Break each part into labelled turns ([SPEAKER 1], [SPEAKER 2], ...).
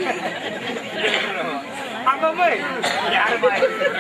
[SPEAKER 1] அம்மம்மா யாருமா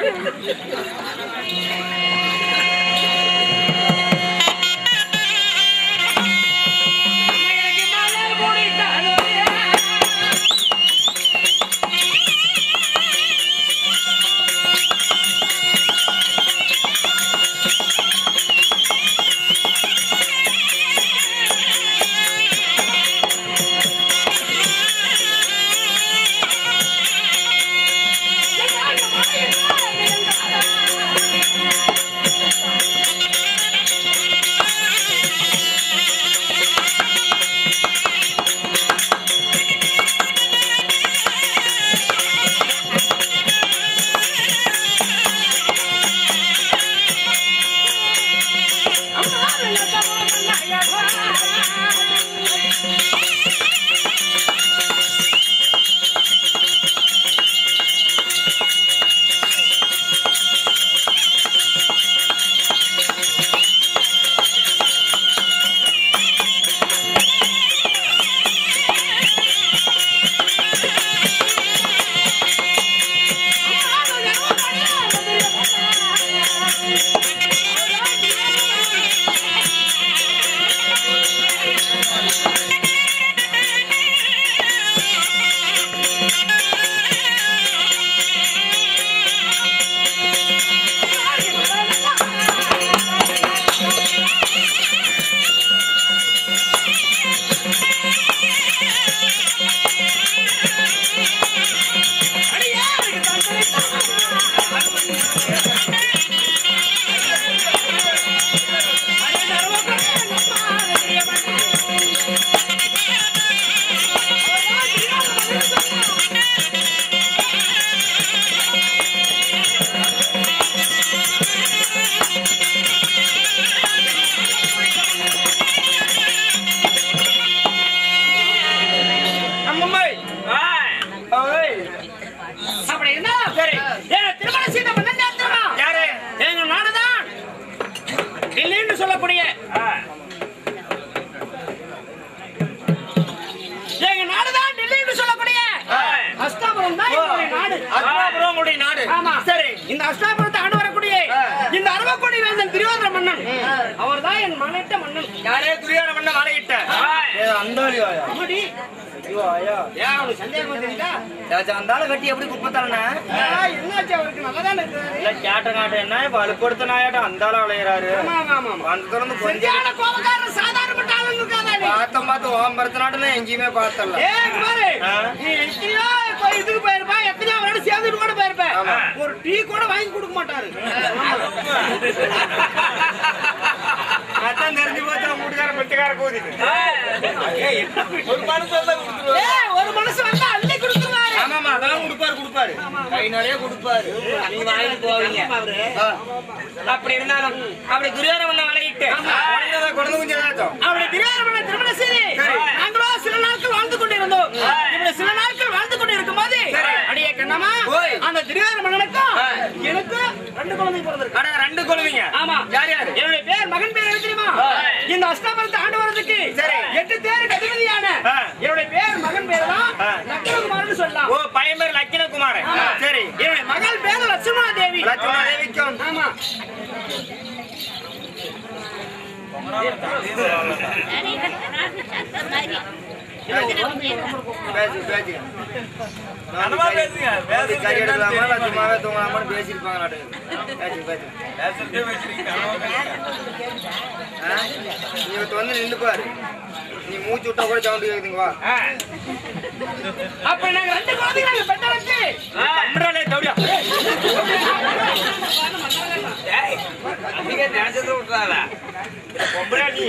[SPEAKER 1] அம்மம்மா ஓய்
[SPEAKER 2] அப்படி இருந்தா
[SPEAKER 1] சரி.
[SPEAKER 2] ஏன் திருமண சீதை பண்ண தெரியுமா
[SPEAKER 1] யாரு
[SPEAKER 2] எங்க நாடுதான் இல்லைன்னு சொல்லக்கூடிய எங்க நாடுதான் டெல்லின்னு சொல்லக்கூடிய அஷ்டாபுரம் தான் எங்களுடைய நாடு
[SPEAKER 1] அஸ்மாபுரம் உங்களுடைய நாடு
[SPEAKER 2] ஆமா
[SPEAKER 1] சரி
[SPEAKER 2] இந்த அஷ்டாபுரத்தை ஆண்டு வரக்கூடிய இந்த அரவக்கோடி வேந்தன் திரியோதர மன்னன் அவர்தான் என் மனைட்ட மன்னன்
[SPEAKER 1] யாரே துரியான பண்ண மாலையிட்ட அந்தாலி வாயா
[SPEAKER 2] அம்மாடி,
[SPEAKER 1] ஐயோ ஐயா
[SPEAKER 2] ஏன் அவனுக்கு சந்தேகமா தெரியுதா
[SPEAKER 1] ராஜா அந்தால கட்டி எப்படி குப்பத்தலண்ணா
[SPEAKER 2] ஆ, என்னாச்சு அவருக்கு நல்லாதான் இருக்கிறாரு
[SPEAKER 1] இல்ல கேட்ட காட்ட என்ன வலுப்படுத்த நாயாட்டம் அந்தால விளையாடுறாரு
[SPEAKER 2] ஆமா ஆமா ஆமா
[SPEAKER 1] வந்து திறந்து கொஞ்சம்
[SPEAKER 2] சரியான கோபக்காரர் சாதாரணப்பட்ட ஆளுங்க இருக்காதா நீ?
[SPEAKER 1] பார்த்தோம் பார்த்து ஓம் பரத்த நாட்டுல எங்கேயுமே பார்த்தல
[SPEAKER 2] ஏய், இங்க பாரு.
[SPEAKER 1] ஆ.
[SPEAKER 2] நீ எத்தனையோ இப்ப இதுக்கு போயிருப்ப, எத்தனையோ அவரோட சேர்ந்துட்டு கூட போயிருப்ப.
[SPEAKER 1] ஆமா.
[SPEAKER 2] ஒரு டீ கூட வாங்கி கொடுக்க மாட்டாரு
[SPEAKER 1] அதான் தெரிஞ்சு போச்சு அவங்க வீட்டுக்கார பெட்டுக்கார கூதிட்டு ஒரு மனுஷன் தான் கொடுத்துருவாரு
[SPEAKER 2] ஏய், ஒரு மனுஷன் வந்தா அள்ளி கொடுத்துருவாரு.
[SPEAKER 1] ஆமாமா அதெல்லாம் கொடுப்பாரு கொடுப்பாரு கை நிறைய கொடுப்பாரு நீங்க வாங்கிட்டு போவீங்க ஆ. அப்படி இருந்தாலும் அப்படி துரியாரம் பண்ண விளையிட்டு குழந்தை குஞ்சு ஏதாச்சும்
[SPEAKER 2] அவருடைய திருவாரூர் திருமண செய்தி.
[SPEAKER 1] சரி.
[SPEAKER 2] நாங்களோ சில நாட்கள் வாழ்ந்து கொண்டிருந்தோம். இப்படி சில நாட்கள் வாழ்ந்து கொண்டிருக்கும்போது,
[SPEAKER 1] சரி.
[SPEAKER 2] அடியே கண்ணம்மா,
[SPEAKER 1] ஓய்.
[SPEAKER 2] அந்த திருவாரூர் மன்னனுக்கும்
[SPEAKER 1] ஆ.
[SPEAKER 2] எனக்கும் ரெண்டு குழந்தை பிறந்திருக்கு.
[SPEAKER 1] அட ரெண்டு குழந்தைங்க
[SPEAKER 2] ஆமா.
[SPEAKER 1] யார் யாரு
[SPEAKER 2] என்னுடைய பேர் மகன் பேர் என்ன தெரியுமா
[SPEAKER 1] ஆ.
[SPEAKER 2] இந்த அஷ்டாபுரத்தை ஆண்டு வரதுக்கு
[SPEAKER 1] சரி.
[SPEAKER 2] எட்டு தேருக்கு அதிபதியான
[SPEAKER 1] ஆ.
[SPEAKER 2] என்னுடைய பேர் மகன் பேர் தான்
[SPEAKER 1] ஆ.
[SPEAKER 2] லக்ஷ்மணகுமார்னு சொல்லலாம்
[SPEAKER 1] ஓ பையன் பேர் லக்கினகுமார்
[SPEAKER 2] ஆமா.
[SPEAKER 1] சரி
[SPEAKER 2] என்னுடைய மகள் பேர் லட்சுமணா தேவி
[SPEAKER 1] லட்சுமண தேவிக்கும்
[SPEAKER 2] ஆமா
[SPEAKER 1] பேசு பேசு பேசி கறி எடுக்கலாமா இல்ல சும்மாவே தூங்கலாமான்னு பேசியிருப்பாங்க நாட்டு பேசு பேசு ஆ? நீ இப்ப வந்து நின்று பாரு நீ மூச்சு விட்டா கூட சவுண்ட் கேக்குதுங்க வா
[SPEAKER 2] அப்ப நாங்க ரெண்டு குழந்தைங்க பெற்றவருக்கு
[SPEAKER 1] தமிழாலே தவியா பொம்பளை நீ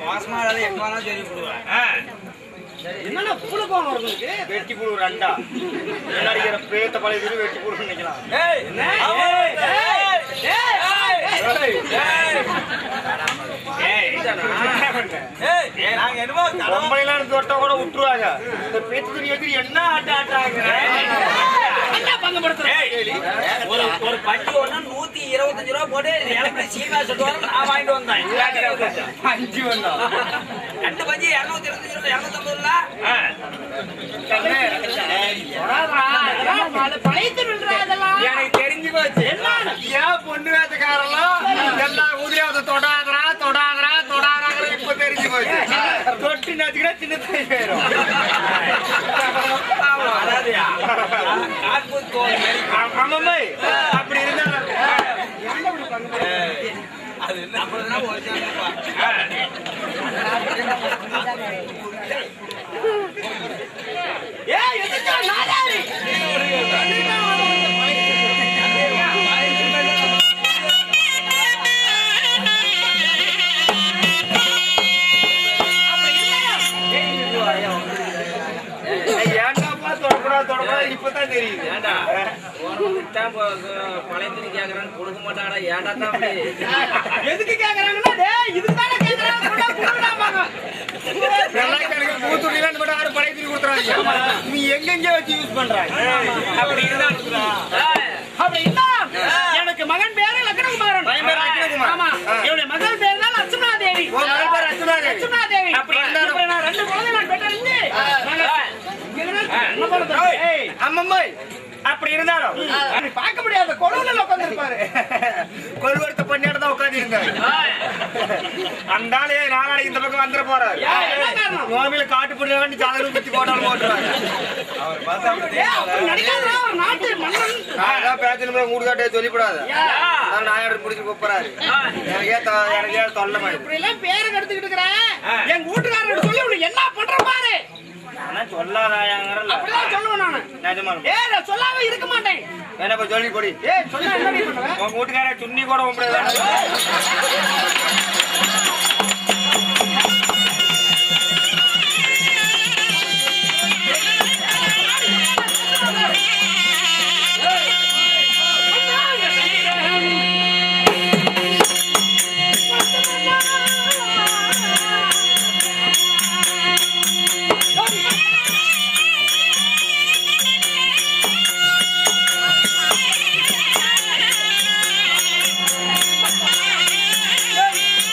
[SPEAKER 1] ஆ.
[SPEAKER 2] என்னன்னா புழு கோவம் வரும் உங்களுக்கு
[SPEAKER 1] வெட்டி புழு ரெண்டா அடிக்கிற பேத்த பழைய இது வெட்டி புழு நினைக்கலாம்
[SPEAKER 2] ஏய், ஏய்,
[SPEAKER 1] பொம்பளைலாம் தொட்டா கூட விட்டுருவாங்க இந்த பேத்து துணி வச்சு என்ன ஆட்ட ஆட்டாங்க
[SPEAKER 2] அண்ணா பங்கப்படுத்துறேன்
[SPEAKER 3] ஒரு ஒரு பட்டி ஒண்ணு நூத்தி இருபத்தஞ்சு ரூபா போட்டு எனக்கு சீமா சொல்லுவாங்க நான் வாங்கிட்டு வந்தேன்
[SPEAKER 1] அஞ்சு வந்தா
[SPEAKER 3] ரெண்டு பஞ்சு இருநூத்தி இருபத்தஞ்சு ரூபா இருநூத்தி ஐம்பது ரூபா
[SPEAKER 2] பல பழைத்து நின்றா அதெல்லாம்
[SPEAKER 1] எனக்கு தெரிஞ்சு போச்சு
[SPEAKER 2] என்னன்னு?
[SPEAKER 1] ஏன் பொண்ணு வேட்டக்காரெல்லாம் எல்லா ஊதியாவத தொடாதரா தொடாதரா தொடாதாங்கிற இப்ப தெரிஞ்சு போச்சு தொட்டு நச்சுக்கினா சின்ன தாய் போயிரும் ஆமா.
[SPEAKER 3] அதாவதுயா, காற்பூர் தோல் மாதிரி.
[SPEAKER 1] ஆமாம்மா அப்படி இருந்தா
[SPEAKER 3] அது நம்மளதுதான் original பா.
[SPEAKER 2] ஏய் எதுக்கு நாடாரி
[SPEAKER 1] ஏன்டாப்பா தொடக்கூடாது தொடக்கூடாது இப்பதான் தெரியுது
[SPEAKER 3] ஏன்டா, உனக்கு விட்டான் போ- பழைய துணி கேக்குறான்னு கொடுக்க மாட்டாடா ஏன்டா தான் அப்படி
[SPEAKER 2] எதுக்கு கேக்குறாங்கன்னா டேய் இதுக்கு தானே கேக்குறாங்க கூட குடுறாங்க
[SPEAKER 1] நல்லா எனக்கு பூத்துட்டிலாம் இந்த மட்டும் ஆறு பழைய துணி கொடுத்துறாங்க நீ எங்கெங்க வச்சு யூஸ் பண்றாங்க அப்படி இருந்தா
[SPEAKER 2] அப்படி இல்ல எனக்கு மகன் பேரு லக்னகுமாரன்
[SPEAKER 1] மகன் பேரு லக்னகுமாரன்.
[SPEAKER 2] ஆமா
[SPEAKER 1] ஆ.
[SPEAKER 2] என்னுடைய மகள் பேரு தான் லட்சுமணா தேவி
[SPEAKER 1] உன் மகள் பேர் ரச்சுனா தேவி.
[SPEAKER 2] லட்சுமணா தேவி
[SPEAKER 1] அப்படி இருந்தாலும்.
[SPEAKER 2] இப்ப நான் ரெண்டு குழந்தை நான் பெற்றறிஞ்சு என்ன பண்றது ஏய்
[SPEAKER 1] அம்மம்மா அப்படி இருந்தாலும்
[SPEAKER 2] நீ பார்க்க முடியாத கொழுவுல உட்கார்ந்திருப்பாரு
[SPEAKER 1] கொள்வரத்தை பண்ணியாட்டு தான் உட்காந்து இருந்தாரு அந்த ஆளே நாளாளைக்கு இந்த பக்கம் வந்துட போறாரு
[SPEAKER 2] என்ன காரணம்
[SPEAKER 1] நோமியில காட்டு புண்ணி வேண்டி சாதகம் குத்தி போட்டாலும் போட்டுறாரு
[SPEAKER 2] ஏய், அப்படி நடிக்காதடா, ஒரு நாட்டு மன்னன்
[SPEAKER 1] நான் பேச்சு போய் மூடு காட்டே சொல்லிவிடாத நான் நாயாடு முடிச்சு கூப்பிடுறாரு எனக்கே தொ- எனக்கே தொல்லை மாதிரி
[SPEAKER 2] இப்படி எல்லாம் பேரை கெடுத்துக்கிட்டு இருக்கிறேன் எங்க வீட்டுக்காரர் சொல்லி உனக்கு என்ன பண்ற பாரு
[SPEAKER 1] ஆனா சொல்லாதாயாங்கிறல்ல
[SPEAKER 2] அப்படிதான் சொல்லுவேன் நானு
[SPEAKER 1] நிஜமா
[SPEAKER 2] ஏய் நான் சொல்லாம இருக்க மாட்டேன்
[SPEAKER 1] என்ன இப்ப சொல்லி கொடி
[SPEAKER 2] ஏய் சொன்னா என்ன நீ பண்ணுவ
[SPEAKER 1] உங்க வீட்டுக்கார சுண்ணி கூட உம்படியாது
[SPEAKER 2] ஏய்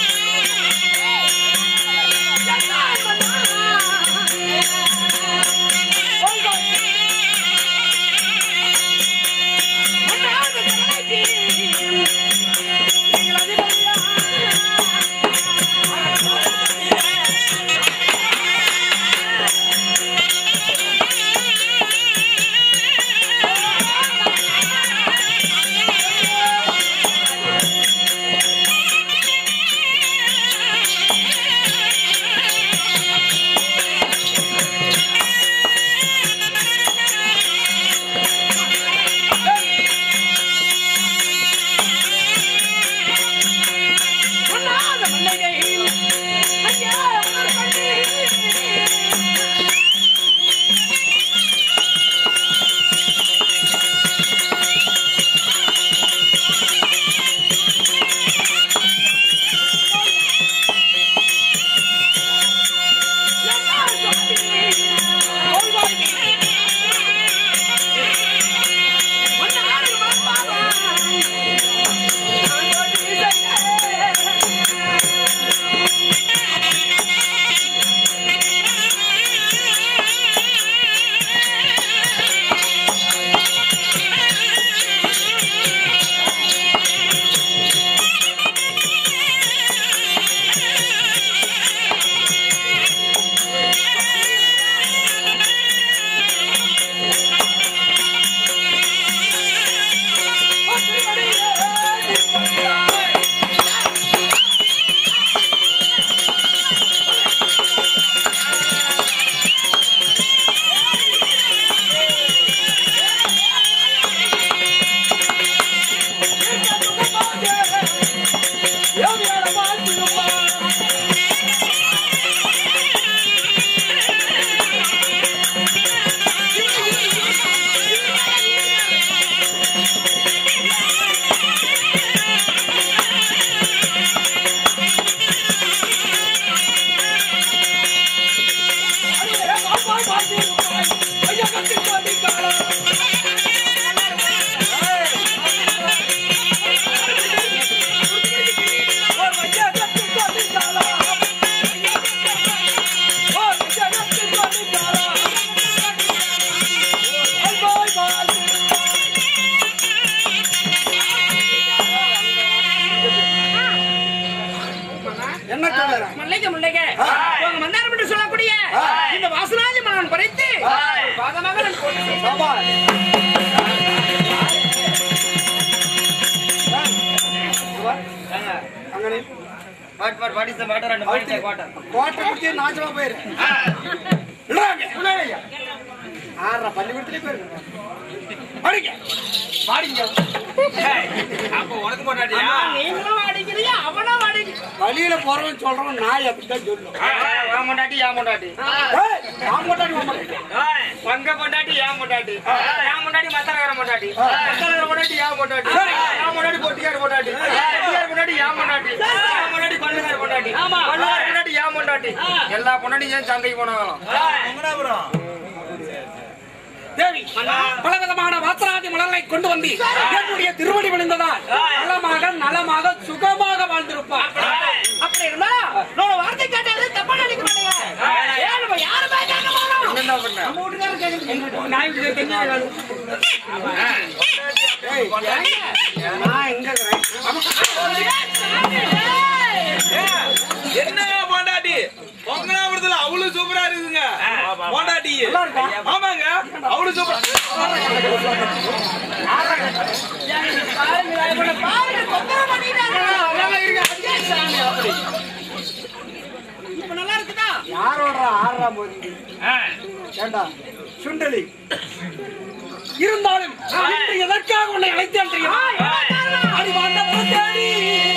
[SPEAKER 2] சபாஷ். அங்க நில்லு.
[SPEAKER 1] What what what is the matter and what is the quarter
[SPEAKER 2] கோட்டை பிடிச்சி நாச்சமா போயிரு இல்லைங்க. ஆறரை பள்ளிக்கூடத்திலே போயிருக்கு படிங்க பாடிங்க
[SPEAKER 3] அப்ப உனக்கு போட்டாட்டியா
[SPEAKER 2] நீங்களும் அடிக்கிறீங்க அவனும் அடிக்க வழியில போறவன் சொல்றவன் நாய் அப்படித்தான் சொல்லும்
[SPEAKER 1] வா மொண்டாட்டி யா மொண்டாட்டி
[SPEAKER 2] ஏய், நான் கொண்டாடி மாட்டேன்
[SPEAKER 3] ஏய்,
[SPEAKER 1] உங்க பொண்டாட்டி யா மொண்டாட்டி யா மொண்டாட்டி மத்தரகர மொண்டாட்டி மத்தரகர மொண்டாட்டி யா மொண்டாட்டி யா மொண்டாட்டி பொட்டியார் மொண்டாட்டி பொட்டியார் மொண்டாட்டி யா மொண்டாட்டி யா மொண்டாட்டி பல்லுகார மொண்டாட்டி பல்லுகார மொண்டாட்டி யா மொண்டாட்டி எல்லா பொண்டாட்டி ஏன் சந்தைக்கு போனாங்களாம்
[SPEAKER 2] தேவி பலவிதமான வாசராதி மலர்களை கொண்டு வந்து என்னுடைய திருவடி விழுந்ததால் நலமாக நலமாக சுகமாக வாழ்ந்திருப்பார் அப்படி இருந்தா நான் ஒரு வார்த்தை கேட்டது தப்பா நினைக்க மாட்டேங்க ஏன் நம்ம யாருமே கேட்க மாட்டோம்
[SPEAKER 1] என்ன பண்ண
[SPEAKER 2] நம்ம வீட்டுக்காரர் கேட்க நான் இப்படி தெரிஞ்சு நான் எங்க
[SPEAKER 4] என்ன பொண்டாட்டி பொங்கலாபுரத்துல அவ்வளவு சூப்பரா இருக்குங்க பொண்டாட்டி
[SPEAKER 2] நல்லா இருக்கா?
[SPEAKER 4] ஆமாங்க அவ்வளவு சூப்பரா
[SPEAKER 2] இப்ப நல்லா இருக்குதா யாரோட ஆறாம் போது ஏண்டா சுண்டலி இருந்தாலும் இன்று எதற்காக உன்னை அழைத்தேன் தெரியுமா அடி வாண்டவன் தேடி.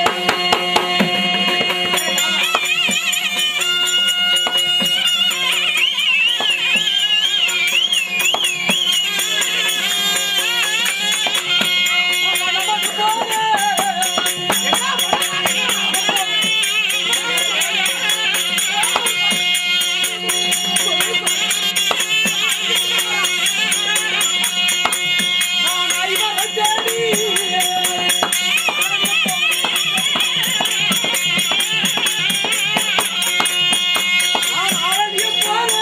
[SPEAKER 2] நான் ஐவரை தேடி. நான் ஆரணியைப் போல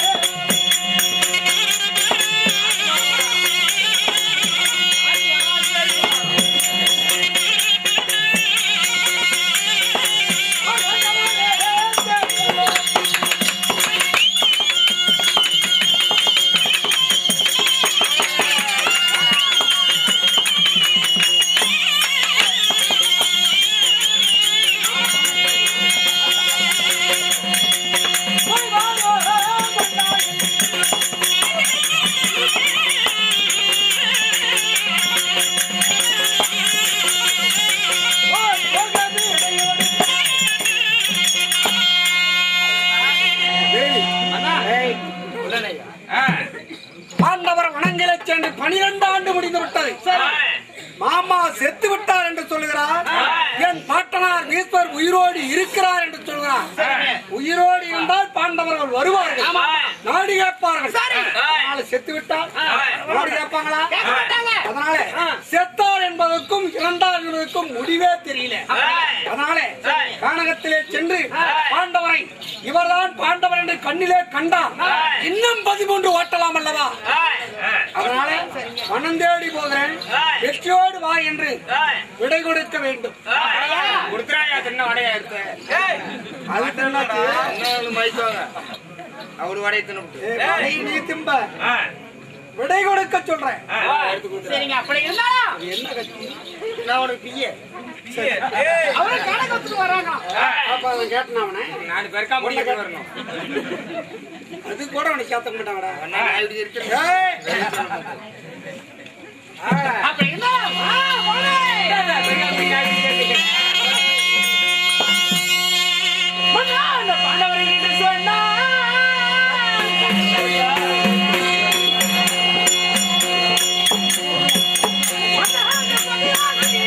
[SPEAKER 2] பாண்டவர் வனங்கிலச் சென்று பனிரெண்டு ஆண்டு முடிந்து விட்டது மாமா செத்து விட்டார் என்று சொல்லுகிறார் என் பாட்டனார் ஈஸ்வர் உயிரோடு இருக்கிறார் என்று சொல்கிறார் உயிரோடு இருந்தால் பாண்டவர்கள் வருவார்கள் நாடி கேட்பார்கள் அதனால செத்து விட்டார் நாடி கேட்பாங்களா அதனால செத்தார் என்பதற்கும் இறந்தார் என்பதற்கும் முடிவே தெரியல அதனால கானகத்திலே சென்று பாண்டவரை இவர்தான் பாண்டவர் என்று கண்ணிலே கண்டார் இன்னும் பதிமூன்று ஓட்டலாம் அல்லவா அதனால பணம் தேடி போகிறேன் வெற்றியோடு வா என்று விடை கொடுக்க வேண்டும்
[SPEAKER 1] கொடுத்துறாயா சின்ன வடையா எடுத்து
[SPEAKER 2] அதுக்கு என்னாச்சு?
[SPEAKER 1] இன்னொன்னு மதிச்சுவாங்க அவரு வடையை தின்னு
[SPEAKER 2] ஏய், வடை நீ திம்ப விடை கொடுக்க சொல்றேன்
[SPEAKER 5] சரிங்க அப்படி இருந்தாலும்
[SPEAKER 2] என்ன கட்சி
[SPEAKER 1] நான் உனக்கு பிய
[SPEAKER 2] அவரை கணக்கு வராங்க அப்ப அவன் கேட்டான் அவனை
[SPEAKER 1] நாலு பேருக்கா முடிக்க வரணும்
[SPEAKER 2] அது கூட அவனுக்கு சேர்த்த மாட்டாங்கடா
[SPEAKER 1] அண்ணா, நான் இப்படி இருக்கிறேன்
[SPEAKER 2] ஏய்! ஆ,
[SPEAKER 5] அப்படி இருந்தாலும் வா, போலே. மன்னா, அந்த பாண்டவரை என்று சொன்னார். மன்னா, அந்த பகையாளனே.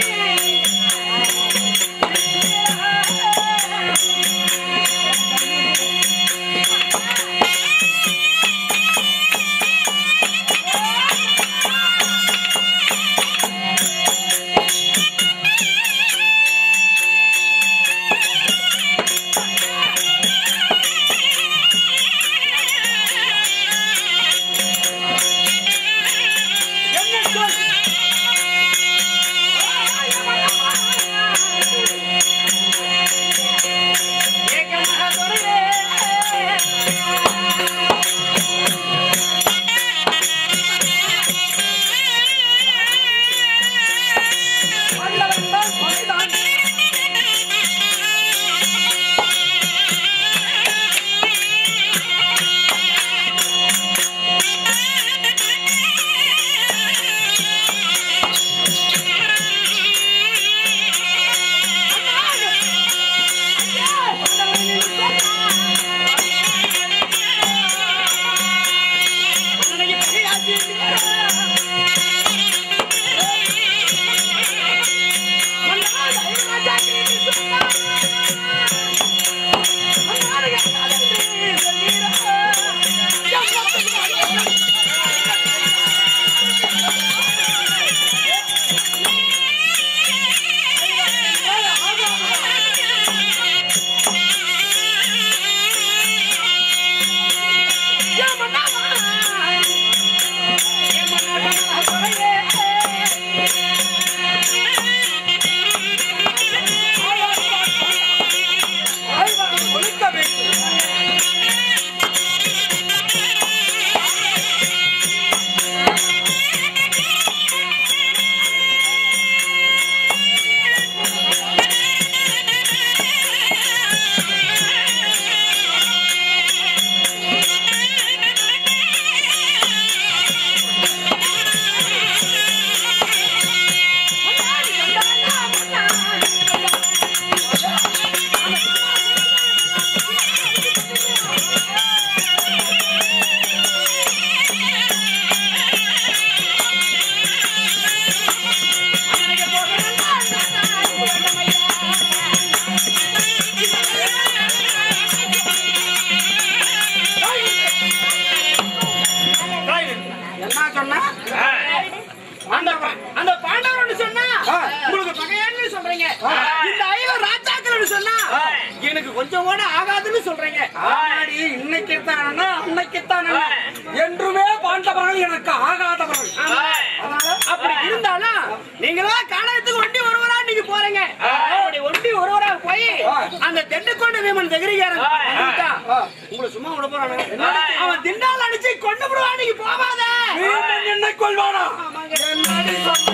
[SPEAKER 2] என்ன சொன்னா
[SPEAKER 5] அந்த அந்த பாண்டவன் சொன்னா
[SPEAKER 2] ஆ.
[SPEAKER 5] உங்களுக்கு பகையான்னு சொல்றீங்க இந்த ஐவர் ராஜாக்கள் சொன்னா எனக்கு கொஞ்சம் கூட ஆகாதுன்னு சொல்றீங்க
[SPEAKER 2] ஆனாடி இன்னைக்கு தான் அன்னைக்கு தான் என்றுமே பாண்டவர்கள் எனக்கு ஆகாதவர்கள் அதனால
[SPEAKER 5] அப்படி இருந்தாலும் நீங்களா காலத்துக்கு ஒண்டி ஒருவரா நீங்க போறீங்க அப்படி ஒண்டி ஒருவரா போய் அந்த தெண்டுக்கொண்டு வீமன் தெகிரிகாரன் வந்துட்டான். உங்களை சும்மா விட போறானு அவன் திண்டால் அடிச்சு கொண்டு விடுவான் நீங்க போவாத
[SPEAKER 2] வீரன் என்னை கொள்வானா என்னடி சொல்ற?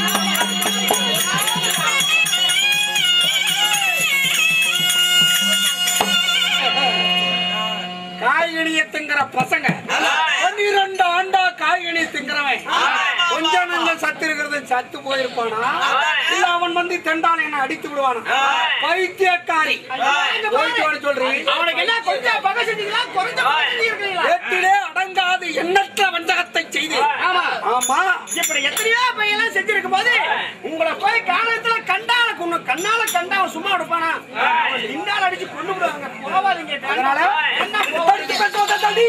[SPEAKER 2] காய்கனிய திங்கிற பசங்க பன்னிரண்டு ஆண்டா காய்கனி திங்கிறவன் கொஞ்சம் நஞ்சம் சத்து இருக்கிறது சத்து போயிருப்பானா இல்ல அவன் வந்து தெண்டான என்ன அடித்து விடுவானா பைத்தியக்காரி போயிட்டு சொல்றீங்க
[SPEAKER 5] அவனுக்கு என்ன கொஞ்சம் பகை செஞ்சீங்களா குறைஞ்ச பகை செஞ்சீங்களா
[SPEAKER 2] எட்டிலே அடங்காது எண்ணற்ற வஞ்சகத்தை செய்து
[SPEAKER 5] ஆமா.
[SPEAKER 2] ஆமா
[SPEAKER 5] இப்படி எத்தனையோ பையெல்லாம் செஞ்சிருக்கும் போது உங்களை போய் காலத்துல கண்டால கொண்டு கண்ணால கண்டா அவன் சும்மா எடுப்பானா அவன் திண்டால் அடிச்சு கொண்டு விடுவாங்க போவாதீங்க
[SPEAKER 2] அதனால
[SPEAKER 5] என்ன போவாதீங்க
[SPEAKER 2] தடுத்து பேசுவதை தடி.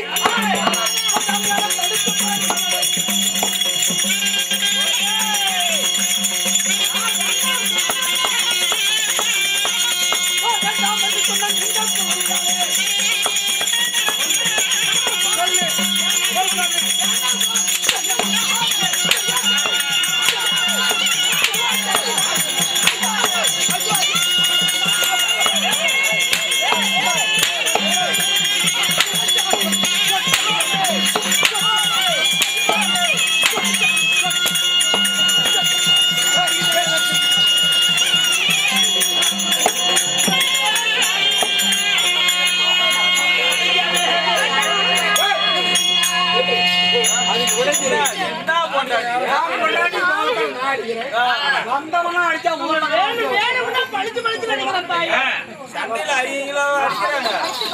[SPEAKER 4] என்ன பண்றாங்க
[SPEAKER 2] நான் கொண்டாடி வாழ்க்கை நான் அடிக்கிறேன். வந்தவனா அடிச்சா ஊரடங்கு
[SPEAKER 5] வேணும் வேணும்னா பழிச்சு பழிச்சு நினைக்கிறேன் தாய்
[SPEAKER 4] சண்டையில ஐயங்களா அடிக்கிறாங்க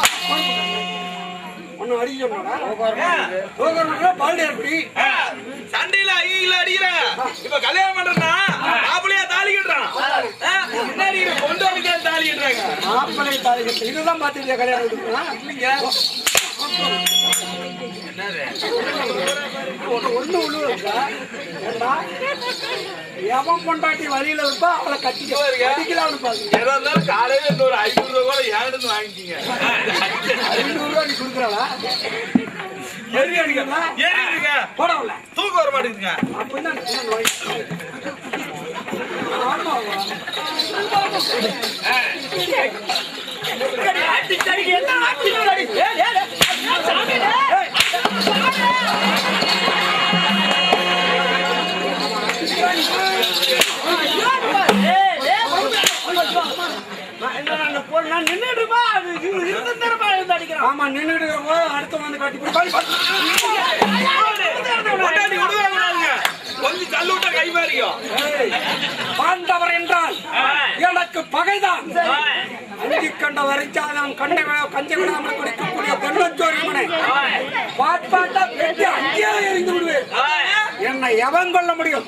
[SPEAKER 2] ஒண்ணு அடிக்க சொன்னாடா போகிறவங்க பால்டு எப்படி
[SPEAKER 4] சண்டையில ஐயங்களா அடிக்கிறாங்க இப்ப கல்யாணம் பண்றா மாப்பிள்ளையா தாலி கட்டுறான் ஆ, முன்னாடி இரு, கொண்டு வந்து தாலி கட்டுறாங்க
[SPEAKER 2] மாப்பிள்ளை தாலி கட்டு இதுதான் பார்த்துட்டு கல்யாணம் எடுக்கிறா ஒண்ணு ஒண்ணு உள்ளூர்க்கா ஏண்டா எவன் பொண்டாட்டி வழியில இருப்பா அவளை கட்டிக்க கட்டிக்கலாம்னு பாருங்க
[SPEAKER 4] எதா இருந்தாலும் காலையில இந்த ஒரு ஐநூறு ரூபாய் கூட ஏங்கிட்டு வாங்கிட்டீங்க
[SPEAKER 2] ஐநூறு ரூபா நீ கொடுக்குறாளா
[SPEAKER 4] ஏறி அடிக்க ஏறி இருங்க
[SPEAKER 2] போடவில்ல
[SPEAKER 4] தூக்கம் வர மாட்டேங்குதுங்க
[SPEAKER 2] அப்படின்னா என்ன நோய் ஆமாவா
[SPEAKER 5] அடிச்சடி என்ன அடிச்சடி ஏய், ஏய், ஏய், சாமி, ஏய். ஏய், ஏய், நான் என்ன, நான் போ- நான் நின்னுட்டு இருப்பேன். அது இரு- இருந்த நேரமா இருந்து அடிக்கிறான்.
[SPEAKER 2] ஆமா நின்னுட்டு போது அடுத்த வந்து கட்டி போய்
[SPEAKER 4] கொண்டாடி விடுவாங்க கொஞ்சம் தள்ளு விட்டா கை மாறிக்கும்
[SPEAKER 2] பாண்டவர் என்றால் எனக்கு பகைதான் அஞ்சு கண்ட வரைச்சாலும் கண்ட கஞ்ச விடாமல் குடிக்கக்கூடிய தென்னச்சோரியமனை பாட்பாட்டா வெட்டி அங்கேயே எரிந்து விடுவேன் என்னை எவன் கொள்ள முடியும்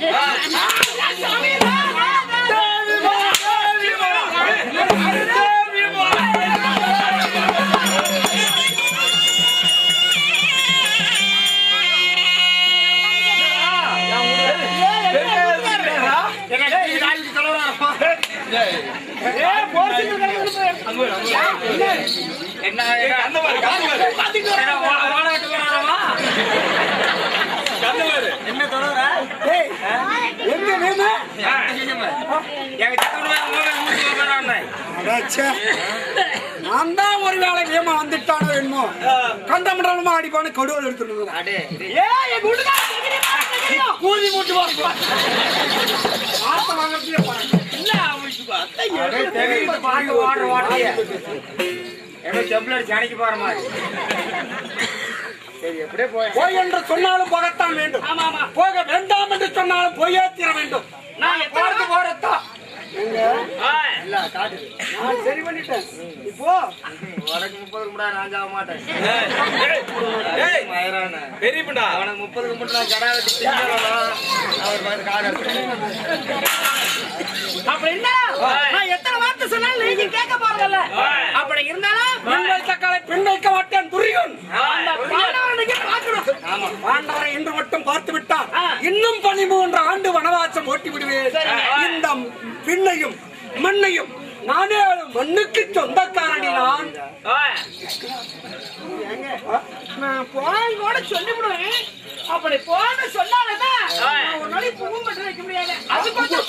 [SPEAKER 5] ஏய், போர்ச்சுகல் கலந்து போய்
[SPEAKER 1] என்ன
[SPEAKER 4] கண்ண பாரு கண்ண பாரு
[SPEAKER 1] என்ன ஓ- ஓட விட்டு போறாரா
[SPEAKER 4] கண்ண பாரு
[SPEAKER 2] ஏய், எங்க வேணு
[SPEAKER 1] எங்க சித்தப்பா ஊருக்கு போறானே
[SPEAKER 2] அடாச்சே. நான் தான் ஒரு வேளை வேமா வந்துட்டானோ என்னமோ கண்டமண்டலமா அடிப்பானு கடுவல் எடுத்துட்டு
[SPEAKER 1] அடே
[SPEAKER 5] ஏய், என் வீட்டுக்காரன் தெரியுமா?
[SPEAKER 2] கூலி மூட்டு வாங்க ஆத்த வாங்கறதுலயே பாருங்க
[SPEAKER 5] இல்ல, அவனுக்கு பார்த்தா
[SPEAKER 1] அடே தெரியுது பாட்டு ஓடுற ஓட்டைய ஏதோ செம்பிள் அடிச்சு அணைக்க போற மாதிரி சரி எப்படியே போய்
[SPEAKER 2] போய் என்று சொன்னாலும் போகத்தான் வேண்டும்
[SPEAKER 5] ஆமா, ஆமா.
[SPEAKER 2] போக வேண்டாம் என்று சொன்னாலும் போயே தீர வேண்டும்
[SPEAKER 5] நான் எத்தனை
[SPEAKER 2] போறது போறதா எங்க
[SPEAKER 1] இல்ல காட்டுது
[SPEAKER 2] நான் சரி பண்ணிட்டேன் இப்போ
[SPEAKER 1] உனக்கு முப்பது கும்பிடா நான் சாக மாட்டேன்
[SPEAKER 4] ஏய்
[SPEAKER 1] மயிரான
[SPEAKER 4] பெரிய பிண்டா
[SPEAKER 1] அவனுக்கு முப்பது கும்பிட்டு நான் கடா வெட்டி திங்கலாம் அவர் மாதிரி காடு எடுத்து
[SPEAKER 5] அப்படின்னா நான் எத்தனை வார்த்தை சொன்னாலும் நீங்க கேட்க போறதில்ல அப்படி இருந்தாலும்
[SPEAKER 2] பெண் வைத்த காலை பெண் வைக்க மாட்டேன் துரியோன்
[SPEAKER 5] அந்த பாண்டவனுக்கு பார்க்கணும்
[SPEAKER 2] பாண்டவரை இன்று மட்டும் பார்த்து விட்டார் இன்னும் பதிமூன்று ஆண்டு வனவாசம் ஓட்டி விடுவேன் இந்த பின்னையும் மண்ணையும் நானே மண்ணுக்கு சொந்தக்காரனி நான்
[SPEAKER 5] நான் போய் கூட சொல்லிவிடுவேன் அப்படி போன்னு சொன்னாலதான் நான் ஒரு நாளைக்கு பூவும் மட்டும் வைக்க முடியாது அது கொஞ்சம்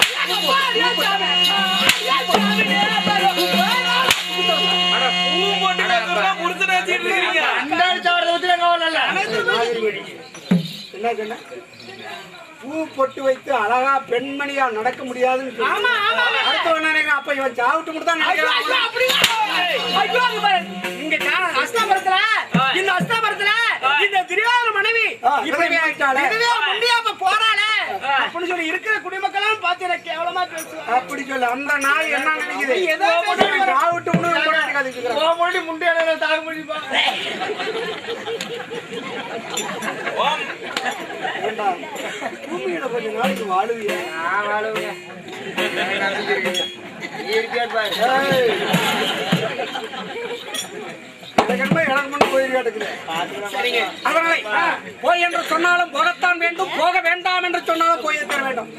[SPEAKER 4] அட, பூ போட்டு வைக்கிறதா புடிச்சுட்டு வச்சிட்டு இருக்கீங்க.
[SPEAKER 2] என்ன சொன்ன பூ பொட்டு வைத்து அழகா பெண்மணியா நடக்க முடியாதுன்னு சொல்லி.
[SPEAKER 5] ஆமா, ஆமா, ஆமா.
[SPEAKER 2] அடுத்த உடனே நினைக்கிறேன், அப்ப இவன் சாப்பிட்டு மட்டும் தான்
[SPEAKER 5] ஐயோ, ஐயோ,
[SPEAKER 2] நினைக்கிறான்
[SPEAKER 5] அப்படியா? ஐயோ, அங்க பாரு. இங்க கா- அஸ்தாபுரத்துல, இந்த அஸ்தாபுரத்துல, இந்த திரிவாத மனைவி
[SPEAKER 2] ஆ, விதவை ஆயிட்டாளே.
[SPEAKER 5] இதுவே முடியாம போறாளே அப்படின்னு சொல்லி இருக்கிற குடிமக்கெல்லாம் பார்த்து எனக்கு கேவலமா பேசுவாங்க
[SPEAKER 2] அப்படி சொல்லு அந்த நாள் என்ன நினைக்குது
[SPEAKER 5] ஏதோ
[SPEAKER 2] இவன் சாப்பிட்டு உணவு கூட இருக்காதுன்னு இருக்கிறான்.
[SPEAKER 1] உன் முன்னாடி முண்டையால தாங்க முடியுமா
[SPEAKER 4] ஓம்.
[SPEAKER 2] ஏண்டா, பூமியில கொஞ்ச நாளைக்கு வாழுவியா
[SPEAKER 1] நான் வாழுவேங்க எனக்கு நம்பிக்கை இருக்குது. நீ இருக்கியான்னு பாரு.
[SPEAKER 2] ஏய். எனக்கு என்ன எனக்கு மட்டும் போய் கேட்டுக்குது
[SPEAKER 5] சரிங்க
[SPEAKER 2] அதனால போய் என்று சொன்னாலும் போகத்தான் வேண்டும் போக வேண்டாம் என்று சொன்னாலும் போய் தர வேண்டும்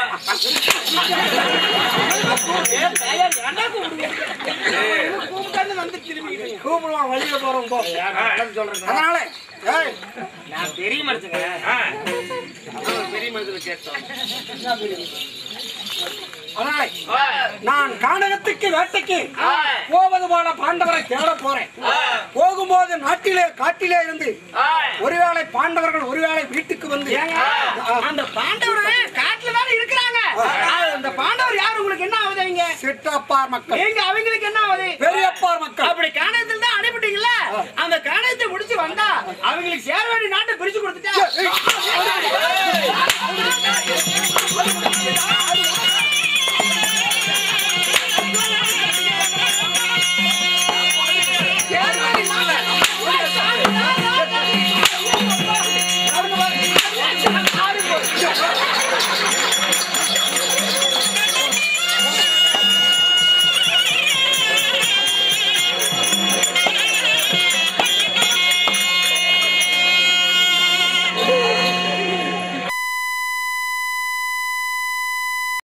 [SPEAKER 5] கூப்பிட்டு வந்து திரும்பி
[SPEAKER 2] கூப்பிடுவான் வழியில போறோம் போ
[SPEAKER 1] நல்லது சொல்றேன்
[SPEAKER 2] அதனால ஏய்,
[SPEAKER 1] நான் பெரிய மனுஷங்க
[SPEAKER 4] ஆ.
[SPEAKER 1] பெரிய மனுஷங்க கேட்டோம்
[SPEAKER 2] அதனால நான் கானகத்துக்கு வேட்டைக்கு போவது போல பாண்டவரை தேட போறேன் போகும்போது நாட்டிலே காட்டிலே இருந்து ஒருவேளை பாண்டவர்கள் ஒருவேளை வீட்டுக்கு வந்து ஆ,
[SPEAKER 5] அந்த பாண்டவர் காட்டுல தானே இருக்கிறாங்க அது அந்த பாண்டவர் யார் உங்களுக்கு என்ன ஆகுது அவங்க
[SPEAKER 2] சிற்றப்பார் மக்கள்
[SPEAKER 5] நீங்க அவங்களுக்கு என்ன ஆகுது
[SPEAKER 2] பெரியப்பார் மக்கள்
[SPEAKER 5] அப்படி காணயத்தில் தான் அனுப்பிட்டீங்கல்ல அந்த காணயத்தை முடிச்சு வந்தா அவங்களுக்கு சேர வேண்டிய